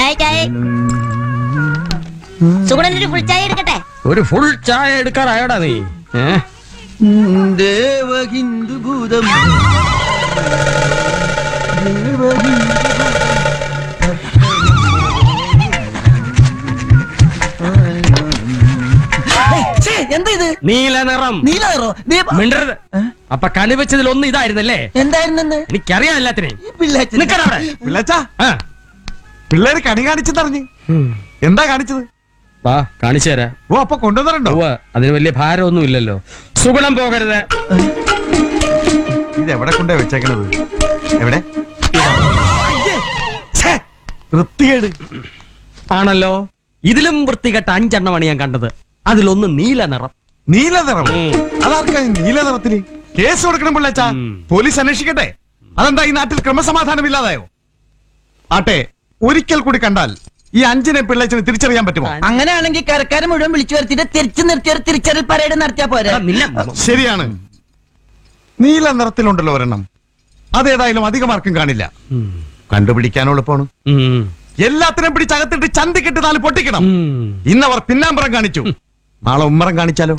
ചായ ചായ സുഗുണൻ ഒരു ഫുൾ ചായ എടുക്കട്ടെ ഒരു ഫുൾ ചായ എടുക്കാറായടാ നീ ഏ? ദേവഹിന്ദുഭൂതം എന്താ ഇത് നീല നിറം നീലാറോ മിണ്ടരുത് അപ്പൊ കണിവെച്ചതിൽ ഒന്ന് ഇതായിരുന്നല്ലേ എന്തായിരുന്നെന്ന് എനിക്കറിയാം എല്ലാത്തിനെയും പിള്ളേച്ചൻ നിക്കടാ അവിടെ. പിള്ളച്ചാ ആ. പിള്ളേര് കണി കാണിച്ചെന്നറിഞ്ഞ് എന്താ കാണിച്ചത് വാ കാണിച്ചു തരാം ഓ അപ്പൊ കൊണ്ടുവന്നിട്ടുണ്ടോ ഉവ്വ്, അതിന് വലിയ ഭാരമൊന്നും ഇല്ലല്ലോ സുഗുണം പോകരുത് ഇത് എവിടെ കൊണ്ടേ വെച്ചേക്കണത് എവിടെ ഛേ, വൃത്തികേട് ആണല്ലോ ഇതിലും വൃത്തികെട്ട അഞ്ചെണ്ണമാണ് ഞാൻ കണ്ടത് അതിലൊന്ന് നീല നിറം നീല നിറം ഉം. അതാർക്കാ ഈ നീല നിറത്തില് കേസ് കൊടുക്കണം പിള്ളച്ചാ ഉം. പോലീസ് അന്വേഷിക്കട്ടെ അതെന്താ ഈ നാട്ടിൽ ക്രമസമാധാനം ഇല്ലാതായോ ആട്ടെ ഒരിക്കൽ കൂടി കണ്ടാൽ ഈ അഞ്ചിനെ പിള്ളച്ചന് തിരിച്ചറിയാൻ പറ്റുമോ അങ്ങനെയാണെങ്കിൽ കരക്കാരെ മുഴുവൻ വിളിച്ചു വരുത്തിട്ട് തിരിച്ചു നിർത്തിയ ഒരു തിരിച്ചറിൽ പരേഡ് നടത്തിയാ പോരെ എടാ, നിന്നെ ശരിയാണ് നീല നിറത്തിലുണ്ടല്ലോ ഒരെണ്ണം അതേതായാലും അധികമാർക്കും കാണില്ല ഉം. കണ്ടുപിടിക്കാൻ എളുപ്പമാണ് ഉം. എല്ലാത്തിനും പിടിച്ചകത്തിട്ട് ചന്തിക്കിട്ട് നാല് പൊട്ടിക്കണം ഉം. ഇന്നവർ പിന്നാമ്പറം കാണിച്ചു നാളെ ഉമ്മറം കാണിച്ചാലോ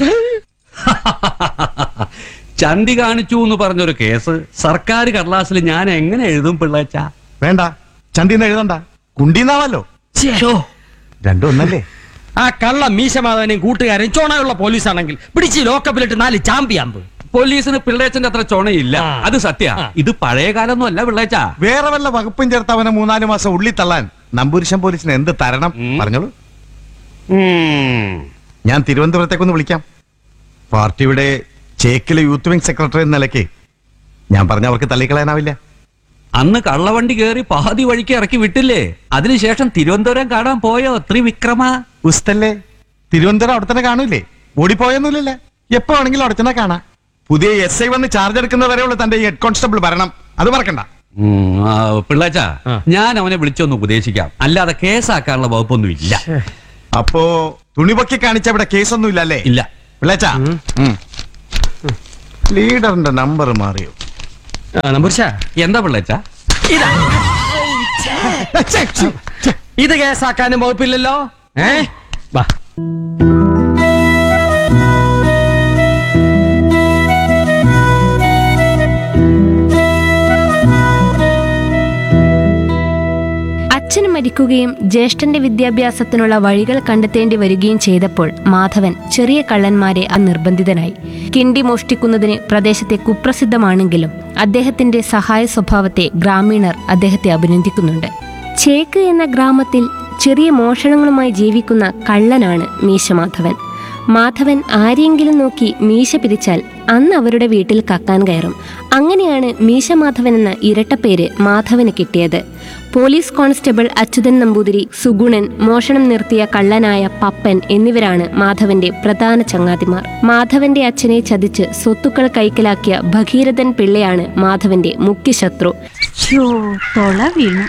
ചന്തി കാണിച്ചു എന്ന് പറഞ്ഞൊരു കേസ് സർക്കാർ കടലാസിൽ ഞാൻ എങ്ങനെ എഴുതും പിള്ളേച്ച വേണ്ട ചന്തിന്ന് എഴുതണ്ട കുണ്ടീന്നാവല്ലോ രണ്ടും ഒന്നല്ലേ ആ കള്ള മീശമാധവനെയും കൂട്ടുകാരൻ ചോണയുള്ള പോലീസാണെങ്കിൽ പിടിച്ച് ലോക്കപ്പിലിട്ട് നാല് ചാമ്പിയാമ്പ് പോലീസിന് പിള്ളേച്ചന്റെ അത്ര ചൊണയില്ല ആ. അത് സത്യ ആ. ഇത് പഴയ കാലൊന്നും അല്ല പിള്ളേച്ച വേറെ വല്ല വകുപ്പും ചേർത്ത് അവനെ മൂന്നാല് മാസം ഉള്ളി തള്ളാൻ നമ്പൂരിശം പോലീസിന് എന്ത് തരണം ഉം. പറഞ്ഞോളൂ ഞാൻ തിരുവനന്തപുരത്തേക്കൊന്ന് വിളിക്കാം പാർട്ടിയുടെ ചേക്കിലെ യൂത്ത് വിംഗ് സെക്രട്ടറി എന്ന നിലയ്ക്ക് ഞാൻ പറഞ്ഞ അവർക്ക് തള്ളിക്കളയാനാവില്ല അന്ന് കള്ളവണ്ടി കേറി പാതി വഴിക്ക് ഇറക്കി വിട്ടില്ലേ അതിനുശേഷം തിരുവനന്തപുരം കാണാൻ പോയോ ത്രിവിക്രമ ഉസ്തല്ലേ തിരുവനന്തപുരം അവിടെ തന്നെ കാണൂലേ ഓടിപ്പോയൊന്നുമില്ലല്ലേ എപ്പോ വേണമെങ്കിലും അവിടെ തന്നെ കാണാം പുതിയ എസ് ഐ വന്ന് ചാർജ് എടുക്കുന്നവരെയുള്ള തന്റെ ഈ ഹെഡ് കോൺസ്റ്റബിൾ ഭരണം അത് മറക്കണ്ട പിള്ളേച്ച ആ. ഞാൻ അവനെ വിളിച്ചൊന്ന് ഉപദേശിക്കാം അല്ലാതെ കേസാക്കാനുള്ള വകുപ്പൊന്നും ഇല്ല അപ്പോ തുണിപൊക്കി കാണിച്ച ഇവിടെ കേസൊന്നും ഇല്ലല്ലേ ഇല്ല വിളച്ചാ ലീഡറിന്റെ നമ്പർ മാറിയോ നമ്പൂർശ എന്താ പിള്ളേച്ച ഇതാ ഇത് കേസാക്കാനും വകുപ്പില്ലല്ലോ ഏ വാ അച്ഛന് മരിക്കുകയും ജ്യേഷ്ഠന്റെ വിദ്യാഭ്യാസത്തിനുള്ള വഴികൾ കണ്ടെത്തേണ്ടി വരികയും ചെയ്തപ്പോൾ മാധവൻ ചെറിയ കള്ളന്മാരെ ആ നിർബന്ധിതനായി കിണ്ടി മോഷ്ടിക്കുന്നതിന് പ്രദേശത്തെ കുപ്രസിദ്ധമാണെങ്കിലും അദ്ദേഹത്തിന്റെ സഹായ സ്വഭാവത്തെ ഗ്രാമീണർ അദ്ദേഹത്തെ അഭിനന്ദിക്കുന്നുണ്ട് ചേക്ക് എന്ന ഗ്രാമത്തിൽ ചെറിയ മോഷണങ്ങളുമായി ജീവിക്കുന്ന കള്ളനാണ് മീശമാധവൻ മാധവൻ ആരെയെങ്കിലും നോക്കി മീശ പിരിച്ചാൽ അന്ന് അവരുടെ വീട്ടിൽ കക്കാൻ കയറും അങ്ങനെയാണ് മീശ മാധവൻ എന്ന ഇരട്ടപ്പേര് മാധവന് കിട്ടിയത് പോലീസ് കോൺസ്റ്റബിൾ അച്യുതൻ നമ്പൂതിരി സുഗുണൻ മോഷണം നിർത്തിയ കള്ളനായ പപ്പൻ എന്നിവരാണ് മാധവന്റെ പ്രധാന ചങ്ങാതിമാർ മാധവന്റെ അച്ഛനെ ചതിച്ച് സ്വത്തുക്കൾ കൈക്കലാക്കിയ ഭഗീരഥൻ പിള്ളയാണ് മാധവന്റെ മുഖ്യ ശത്രു തൊള വീണു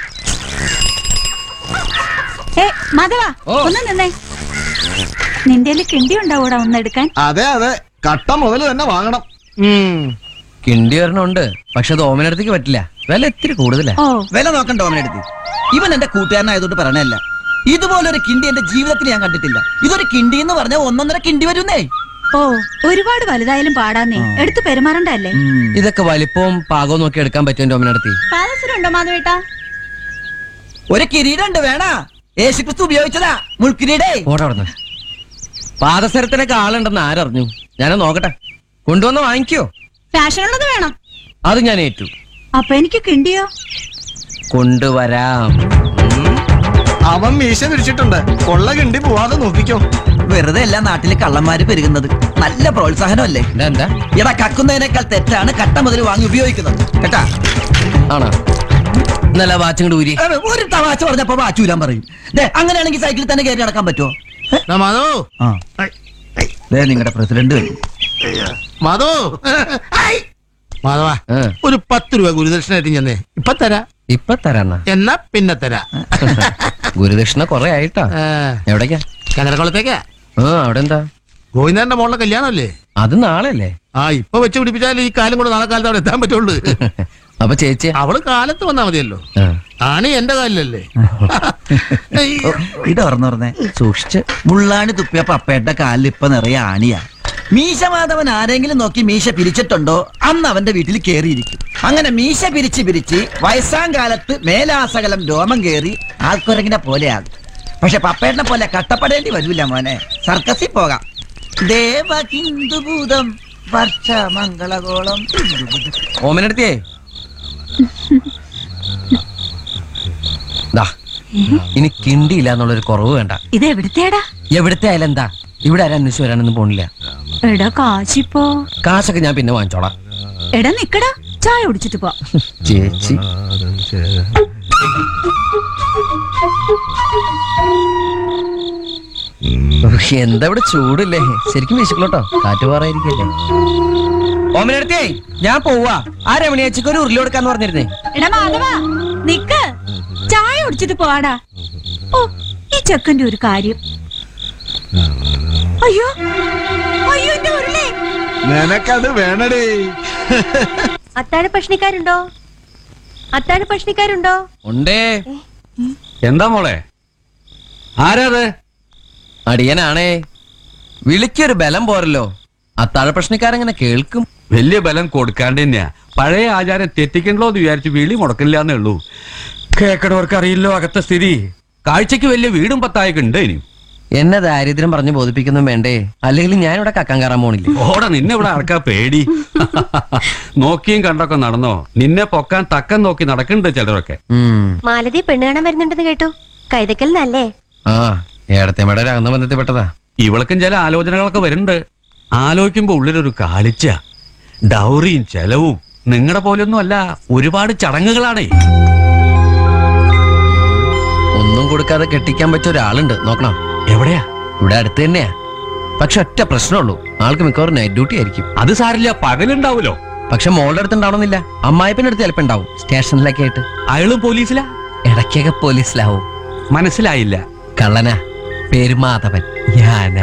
ഏ മാധവ ഒന്ന് നിന്നേ നിന്റെ കിണ്ടി ഉണ്ടാവൂടാ ഒന്നെടുക്കാൻ അതെ അതെ കട്ട മുതൽ തന്നെ വാങ്ങണം കിണ്ടി ഒരെണ്ണമുണ്ട് പക്ഷെ അത് ഓമനടുത്തേക്ക് പറ്റില്ല വില ഇത്തിരി കൂടുതലാ ഓ വില നോക്കണ്ട ഓമനെടുത്ത് ഇവൻ എന്റെ കൂട്ടുകാരനായതുകൊണ്ട് പറയണല്ല ഇതുപോലൊരു കിണ്ടി എന്റെ ജീവിതത്തിൽ ഞാൻ കണ്ടിട്ടില്ല ഇതൊരു കിണ്ടി എന്ന് പറഞ്ഞാൽ ഒന്നൊന്നര കിണ്ടി വരുന്നേ ഓ ഒരുപാട് വലുതായാലും പാടാന്നേ എടുത്ത് പെരുമാറണ്ടല്ലേ ഇതൊക്കെ വലിപ്പവും പാകവും നോക്കി എടുക്കാൻ പറ്റും എന്റെ ഓമനടുത്ത് പാദസരമുണ്ടോ മാധവേട്ടാ ഒരു കിരീടമുണ്ട് വേണ യേശുക്രിസ്തു ഉപയോഗിച്ചതാ മുൾക്കിരീടേ ഓടെ അവിടെ പാദസരത്തിനൊക്കെ ആളുണ്ടെന്ന് ആരറിഞ്ഞു ഞാനത് നോക്കട്ടെ കൊണ്ടുവന്ന് വാങ്ങിക്കോ ഫാഷൻ ഉള്ളത് വേണം അത് ഞാൻ ഏറ്റു അപ്പൊ എനിക്ക് കിണ്ടിയോ കൊണ്ടുവരാം അവൻ മീശ വിരിച്ചിട്ടുണ്ട് കൊള്ള കിണ്ടി പോവാതെ നോക്കിക്കോ വെറുതെ അല്ല നാട്ടില് കള്ളന്മാര് പെരുകുന്നത് നല്ല പ്രോത്സാഹനമല്ലേ എന്താ എന്താ എടാ കക്കുന്നതിനേക്കാൾ തെറ്റാണ് കട്ട മുതൽ വാങ്ങി ഉപയോഗിക്കുന്നത് കേട്ടാ ആണോ നല്ല വാച്ചിങ്ങോട് ഊരി ഏ, ഒരു തമാശ പറഞ്ഞപ്പോ വാച്ചൂരാൻ പറയും ദേ അങ്ങനെയാണെങ്കിൽ സൈക്കിളിൽ തന്നെ കയറി നടക്കാൻ പറ്റുമോ ഏ? മധു ആ ദേ നിങ്ങളുടെ പ്രസിഡന്റ് വരും മധു മാധവ ആ, ഒരു പത്ത് രൂപ ഗുരുദക്ഷിണായിട്ട് ചെന്നേ ഇപ്പൊ തരാ ഇപ്പൊ തരാന്നാ എന്നാ പിന്നെ തരാ ഗുരുദക്ഷിണ കൊറേ ആയിട്ടാ എവിടേക്കാ കനരക്കുളത്തേക്കാ ആ അവിടെ എന്താ ഗോവിന്ദന്റെ മോളുടെ കല്യാണമല്ലേ അത് നാളെ അല്ലേ ആ ഇപ്പൊ വെച്ച് പിടിപ്പിച്ചാൽ ഈ കാലം കൊണ്ട് നാളെ കാലത്ത് അവിടെ എത്താൻ പറ്റുള്ളൂ അപ്പൊ ചേച്ചി അവള് കാലത്ത് വന്നാ മതിയല്ലോ ആ, ആണി എന്റെ കാലിലല്ലേ ഓ, ഇത് ഓർന്നോർന്നേ സൂക്ഷിച്ച് മുള്ളാണി തുപ്പിയ പപ്പയുടെ കാലിൽ ഇപ്പൊ നിറയെ ആണിയാ മീശ മാധവൻ ആരെങ്കിലും നോക്കി മീശ പിരിച്ചിട്ടുണ്ടോ അന്ന് അവന്റെ വീട്ടിൽ കേറിയിരിക്കും അങ്ങനെ മീശ പിരിച്ച് പിരിച്ച് വയസ്സാം കാലത്ത് മേലാസകലം രോമം കേറി ആൾക്കുരങ്ങിനെ പോലെയാകും പക്ഷെ പപ്പേട്ടനെ പോലെ കട്ടപ്പെടേണ്ടി വരൂല മോനെ സർക്കസിൽ പോകാം ദേവഹിന്ദുഭൂതം വർഷ മംഗളകോളം ഓമനടുത്തേ ദാ ഇനി കിണ്ടിയില്ല എന്നുള്ളൊരു കുറവ് വേണ്ട ഇത് എവിടുത്തേടാ എവിടുത്തെ ആയാലും എന്താ ഇവിടെ ആരും അന്വേഷിച്ച് വരാനൊന്നും പോണില്ല എടാ കാശിപ്പോ കാശൊക്കെ ഞാൻ പിന്നെ വാങ്ങിച്ചോളാം എടാ നിക്കടാ ചായ കുടിച്ചിട്ട് പോ ചേച്ചി ഉഹ്, എന്താ ഇവിടെ ചൂടില്ലേ ശരിക്കും വീശിക്കലോട്ടോ കാറ്റ് പാറായിരിക്കല്ലേ ഓമനടുത്തേ ഞാൻ പോവാ ആ രമണിയച്ചക്ക് ഒരു ഉരുളി കൊടുക്കാന്ന് പറഞ്ഞിരുന്നേ എടാ മാധവ നിക്ക് ചായ കുടിച്ചിട്ട് പോവാടാ ഓ ഈ ചെക്കന്റെ ഒരു കാര്യം അയ്യോ അയ്യോ എന്റെ ഉരുളേ നിനക്കത് വേണടേ അത്താഴ പ്രശ്നിക്കാരുണ്ടോ അത്താഴ പ്രശ്നിക്കാരുണ്ടോ ഉണ്ടേ എന്താ മോളെ ആരാത് അടിയനാണേ വിളിക്കൊരു ബലം പോരല്ലോ അത്താഴ പ്രശ്നക്കാരെങ്ങനെ കേൾക്കും വലിയ ബലം കൊടുക്കാണ്ട് തന്നെയാ പഴയ ആചാരം തെറ്റിക്കണ്ടല്ലോ എന്ന് വിചാരിച്ച് വിളി മുടക്കില്ലാന്നേ ഉള്ളൂ കേക്കണവർക്ക് അറിയില്ലോ അകത്തെ സ്ഥിതി കാഴ്ചക്ക് വലിയ വീടും പത്തായൊക്കെ ഉണ്ട് ഇനിയും എന്നെ ദാരിദ്ര്യം പറഞ്ഞു ബോധിപ്പിക്കുന്നു വേണ്ടേ അല്ലെങ്കിൽ ഞാനിവിടെ കക്കാൻ കയറാൻ പോണില്ല ഓടെ നിന്നെ ഇവിടെ ആർക്കാ പേടി നോക്കിയും കണ്ടൊക്കെ നടന്നോ നിന്നെ പൊക്കാൻ തക്കം നോക്കി നടക്കുന്നുണ്ട് ചിലരൊക്കെ ഉം. മാലതി പെണ്ണ് കാണാൻ വരുന്നുണ്ടെന്ന് കേട്ടു കൈതക്കൽ നല്ലേ ആ ഏടത്തേമ്മയുടെ ഒരു അകന്ന ബന്ധത്തിൽപ്പെട്ടതാ ഇവൾക്കും ചില ആലോചനകളൊക്കെ വരുന്നുണ്ട് ആലോചിക്കുമ്പോ ഉള്ളിലൊരു കാളിച്ച ഡൗറിയും ചെലവും നിങ്ങളുടെ പോലൊന്നും അല്ല ഒരുപാട് ചടങ്ങുകളാണേ ഒന്നും കൊടുക്കാതെ കെട്ടിക്കാൻ പറ്റിയ ഒരാളുണ്ട് നോക്കണം എവിടെയാ ഇവിടെ അടുത്ത് തന്നെയാ പക്ഷെ ഒറ്റ പ്രശ്നമുള്ളൂ ആൾക്ക് മിക്കവാറും നൈറ്റ് ഡ്യൂട്ടി ആയിരിക്കും അത് സാരില്ല പകലുണ്ടാവുമല്ലോ പക്ഷെ മോളുടെ അടുത്ത് ഉണ്ടാവണമെന്നില്ല അമ്മായിപ്പിന്റെ അടുത്ത് ചിലപ്പോ ഉണ്ടാവും സ്റ്റേഷനിലൊക്കെ ആയിട്ട് അയാളും പോലീസിലാ ഇടയ്ക്കൊക്കെ പോലീസിലാവും മനസ്സിലായില്ല കള്ളനാ പേര് മാധവൻ ഞാനാ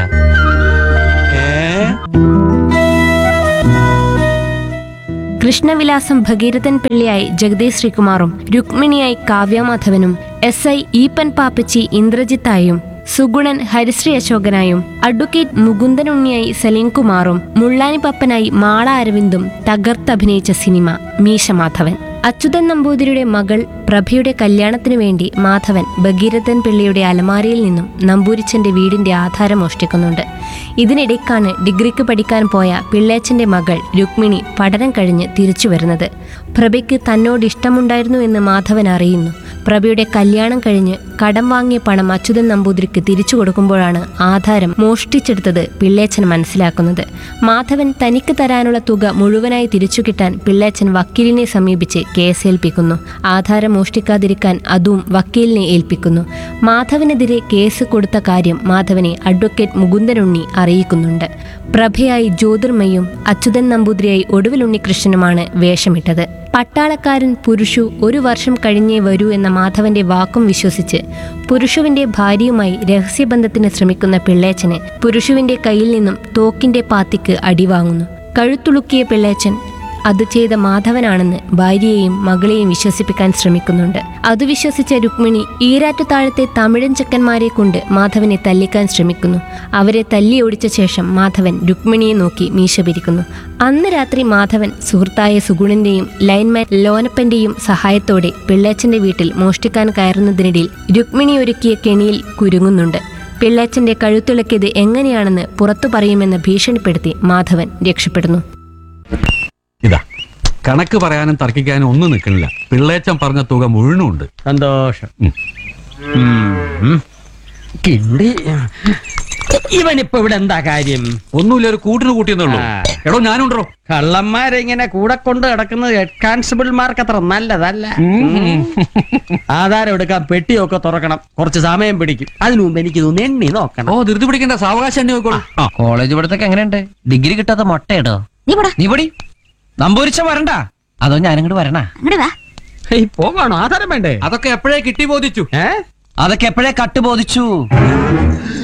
കൃഷ്ണവിലാസം ഭഗീരഥൻ പിള്ളയായി ജഗദീഷ് ശ്രീകുമാറും രുക്മിണിയായി കാവ്യമാധവനും എസ് ഐ ഈപ്പൻ പാപ്പച്ചി ഇന്ദ്രജിത്തായും സുഗുണൻ ഹരിശ്രീ അശോകനായും അഡ്വക്കേറ്റ് മുകുന്ദനുണ്ണിയായി സലീം കുമാറും മുള്ളാനി പപ്പനായി മാള അരവിന്ദും തകർത്തഭിനയിച്ച സിനിമ മീശ മാധവൻ അച്യുതൻ നമ്പൂതിരിയുടെ മകൾ പ്രഭയുടെ കല്യാണത്തിനു വേണ്ടി മാധവൻ ഭഗീരഥൻ പിള്ളയുടെ അലമാരയിൽ നിന്നും നമ്പൂരിച്ചന്റെ വീടിന്റെ ആധാരം മോഷ്ടിക്കുന്നുണ്ട് ഇതിനിടയ്ക്കാണ് ഡിഗ്രിക്ക് പഠിക്കാൻ പോയ പിള്ളേച്ചന്റെ മകൾ രുക്മിണി പഠനം കഴിഞ്ഞ് തിരിച്ചു വരുന്നത് പ്രഭയ്ക്ക് തന്നോട് ഇഷ്ടമുണ്ടായിരുന്നു എന്ന് മാധവൻ അറിയുന്നു പ്രഭയുടെ കല്യാണം കഴിഞ്ഞ് കടം വാങ്ങിയ പണം അച്യുതൻ നമ്പൂതിരിക്ക് തിരിച്ചു കൊടുക്കുമ്പോഴാണ് ആധാരം മോഷ്ടിച്ചെടുത്തത് പിള്ളേച്ചൻ മനസ്സിലാക്കുന്നത് മാധവൻ തനിക്ക് തരാനുള്ള തുക മുഴുവനായി തിരിച്ചു കിട്ടാൻ പിള്ളേച്ചൻ വക്കീലിനെ സമീപിച്ച് കേസേൽപ്പിക്കുന്നു ആധാരം മോഷ്ടിക്കാതിരിക്കാൻ അതും വക്കീലിനെ ഏൽപ്പിക്കുന്നു മാധവനെതിരെ കേസ് കൊടുത്ത കാര്യം മാധവനെ അഡ്വക്കേറ്റ് മുകുന്ദനുണ്ണി അറിയിക്കുന്നുണ്ട് പ്രഭയായി ജ്യോതിർമയും അച്യുതൻ നമ്പൂതിരിയായി ഒടുവിൽ ഉണ്ണികൃഷ്ണനുമാണ് വേഷമിട്ടത് പട്ടാളക്കാരൻ പുരുഷു ഒരു വർഷം കഴിഞ്ഞേ വരൂ എന്ന മാധവന്റെ വാക്കും വിശ്വസിച്ച് പുരുഷുവിന്റെ ഭാര്യയുമായി രഹസ്യബന്ധത്തിന് ശ്രമിക്കുന്ന പിള്ളേച്ചന് പുരുഷുവിന്റെ കയ്യിൽ നിന്നും തോക്കിന്റെ പാത്തിക്ക് അടിവാങ്ങുന്നു കഴുത്തുളുക്കിയ പിള്ളേച്ചൻ അത് ചെയ്ത മാധവനാണെന്ന് ഭാര്യയെയും മകളെയും വിശ്വസിപ്പിക്കാൻ ശ്രമിക്കുന്നുണ്ട് അത് വിശ്വസിച്ച രുക്മിണി ഈരാറ്റു താഴത്തെ തമിഴൻ ചെക്കന്മാരെ കൊണ്ട് മാധവനെ തല്ലിക്കാൻ ശ്രമിക്കുന്നു അവരെ തല്ലി ഓടിച്ച ശേഷം മാധവൻ രുക്മിണിയെ നോക്കി മീശ പിരിക്കുന്നു അന്ന് രാത്രി മാധവൻ സുഹൃത്തായ സുഗുണന്റെയും ലൈൻമാൻ ലോനപ്പന്റെയും സഹായത്തോടെ പിള്ളേച്ചന്റെ വീട്ടിൽ മോഷ്ടിക്കാൻ കയറുന്നതിനിടയിൽ രുക്മിണി ഒരുക്കിയ കെണിയിൽ കുരുങ്ങുന്നുണ്ട് പിള്ളേച്ചന്റെ കഴുത്തിളക്കിയത് എങ്ങനെയാണെന്ന് പുറത്തു പറയുമെന്ന് ഭീഷണിപ്പെടുത്തി മാധവൻ രക്ഷപ്പെടുന്നു ഇതാ കണക്ക് പറയാനും തർക്കിക്കാനും ഒന്നും നിൽക്കണില്ല പിള്ളേച്ചൻ പറഞ്ഞ തുക മുഴുവനും ഉണ്ട് സന്തോഷം ഉം. ഉം. കിണ്ടി ഇവനിപ്പോ ഇവിടെ എന്താ കാര്യം ഒന്നുമില്ല ഒരു കൂട്ടിന് കൂട്ടിയെന്നുള്ളൂ ആ. എടോ ഞാനുണ്ടോ കള്ളന്മാരെങ്ങനെ കൂടെ കൊണ്ട് കിടക്കുന്നത് ഹെഡ് കോൺസ്റ്റബിൾമാർക്ക് അത്ര നല്ലതല്ല ഉം. ആധാരം എടുക്കാൻ പെട്ടിയൊക്കെ തുറക്കണം കുറച്ച് സമയം പിടിക്കും അതിനു മുമ്പ് എനിക്ക് ഇതൊന്ന് എണ്ണി നോക്കണം ഓ ധൃതി പിടിക്കണ്ട സാവകാശം തന്നെ നോക്കോളൂ ആ കോളേജ് പഠിത്തൊക്കെ എങ്ങനെയുണ്ട് ഡിഗ്രി കിട്ടാത്ത മുട്ടയിടോ നീ പോടാ നീ പൊടി നമ്പൂരിച്ച വരണ്ട അതോ ഞാനിങ്ങോട്ട് വരണ അങ്ങോട്ട് വാ ഹേയ്, പോകാണോ ആധാരം വേണ്ടേ അതൊക്കെ എപ്പോഴേ കിട്ടി ബോധിച്ചു ഏ അതൊക്കെ എപ്പോഴേ കട്ട് ബോധിച്ചു